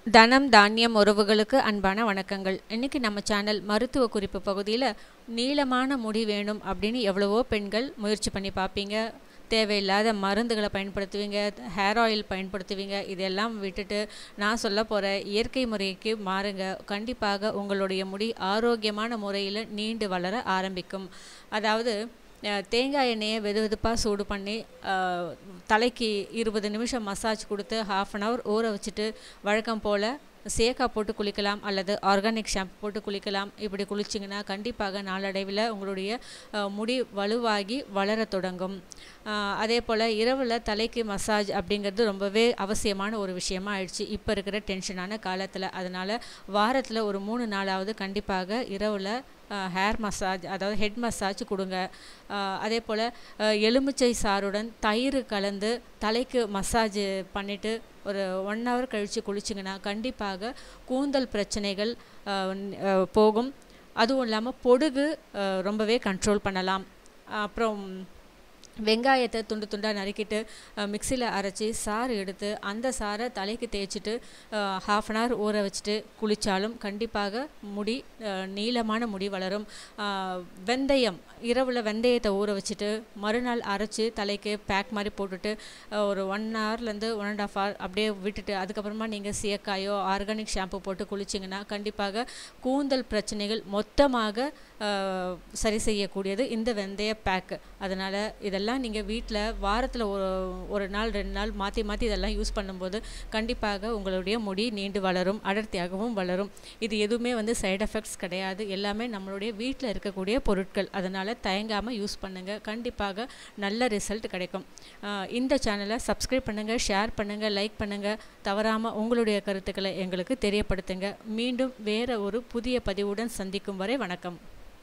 தனம் தானியம் உறவுகளுக்கு அன்பான வணக்கங்கள் இன்றைக்கி நம்ம சேனல் மருத்துவ குறிப்பு பகுதியில் நீளமான முடி வேணும் அப்படின்னு எவ்வளவோ பெண்கள் முயற்சி பண்ணி பார்ப்பீங்க தேவையில்லாத மருந்துகளை பயன்படுத்துவீங்க ஹேர் ஆயில் பயன்படுத்துவீங்க இதெல்லாம் விட்டுட்டு நான் சொல்ல போகிற இயற்கை முறைக்கு மாறுங்க கண்டிப்பாக உங்களுடைய முடி ஆரோக்கியமான முறையில் நீண்டு வளர ஆரம்பிக்கும் அதாவது அஹ், தேங்காய் எண்ணெயை வெது வெதுப்பாக சூடு பண்ணி அஹ், தலைக்கு இருபது நிமிஷம் மசாஜ் கொடுத்து ஹாஃப் அன் ஹவர் ஊற வச்சுட்டு வழக்கம் போல் சேக்கா போட்டு குளிக்கலாம் அல்லது ஆர்கானிக் ஷாம்பு போட்டு குளிக்கலாம் இப்படி குளிச்சிங்கன்னா கண்டிப்பாக நாளடைவில் உங்களுடைய அஹ், முடி வலுவாகி வளர தொடங்கும் அஹ், அதே போல் இரவில் தலைக்கு மசாஜ் அப்படிங்கிறது ரொம்பவே அவசியமான ஒரு விஷயமா ஆயிடுச்சு இப்போ இருக்கிற டென்ஷனான காலத்தில் அதனால் வாரத்தில் ஒரு மூணு நாளாவது கண்டிப்பாக இரவில் ஹேர் மசாஜ் அதாவது ஹெட் மசாஜ் கொடுங்க அஹ், அதே போல் எலுமிச்சை சாறுடன் தயிர் கலந்து தலைக்கு மசாஜ் பண்ணிவிட்டு ஒரு ஒன் ஹவர் கழித்து குளிச்சிங்கன்னா கண்டிப்பாக கூந்தல் பிரச்சனைகள் அஹ், ந- அஹ், போகும் அதுவும் இல்லாமல் பொடுகு அஹ், ரொம்பவே கண்ட்ரோல் பண்ணலாம் அப்புறம் வெங்காயத்தை துண்டு துண்டாக நறுக்கிட்டு மிக்சியில் அரைச்சி சாறு எடுத்து அந்த சாறை தலைக்கு தேய்ச்சிட்டு ஹாஃப் அன் ஹவர் ஊற வச்சுட்டு குளித்தாலும் கண்டிப்பாக முடி அஹ், நீளமான முடி வளரும் அஹ், வெந்தயம் இரவில் வெந்தயத்தை ஊற வச்சுட்டு மறுநாள் அரைச்சி தலைக்கு பேக் மாதிரி போட்டுட்டு அஹ், ஒரு ஒன் ஹவர்லேருந்து ஒன் அண்ட் ஆஃப் ஹவர் அப்படியே விட்டுட்டு அதுக்கப்புறமா நீங்கள் சீயக்காயோ ஆர்கானிக் ஷாம்பு போட்டு குளிச்சிங்கன்னா கண்டிப்பாக கூந்தல் பிரச்சனைகள் மொத்தமாக அஹ், சரி செய்யக்கூடியது இந்த வெந்தய பேக்கு அதனால் இதெல்லாம் நீங்கள் வீட்டில் வாரத்தில் ஒரு ஒரு நாள் ரெண்டு நாள் மாற்றி மாற்றி இதெல்லாம் யூஸ் பண்ணும்போது கண்டிப்பாக உங்களுடைய முடி நீண்டு வளரும் அடர்த்தியாகவும் வளரும் இது எதுவுமே வந்து சைடு எஃபெக்ட்ஸ் கிடையாது எல்லாமே நம்மளுடைய வீட்டில் இருக்கக்கூடிய பொருட்கள் அதனால் தயங்காமல் யூஸ் பண்ணுங்கள் கண்டிப்பாக நல்ல ரிசல்ட் கிடைக்கும் அஹ், இந்த சேனலை சப்ஸ்கிரைப் பண்ணுங்கள் ஷேர் பண்ணுங்கள் லைக் பண்ணுங்கள் தவறாமல் உங்களுடைய கருத்துக்களை எங்களுக்கு தெரியப்படுத்துங்க மீண்டும் வேறு ஒரு புதிய பதிவுடன் சந்திக்கும் வரை வணக்கம்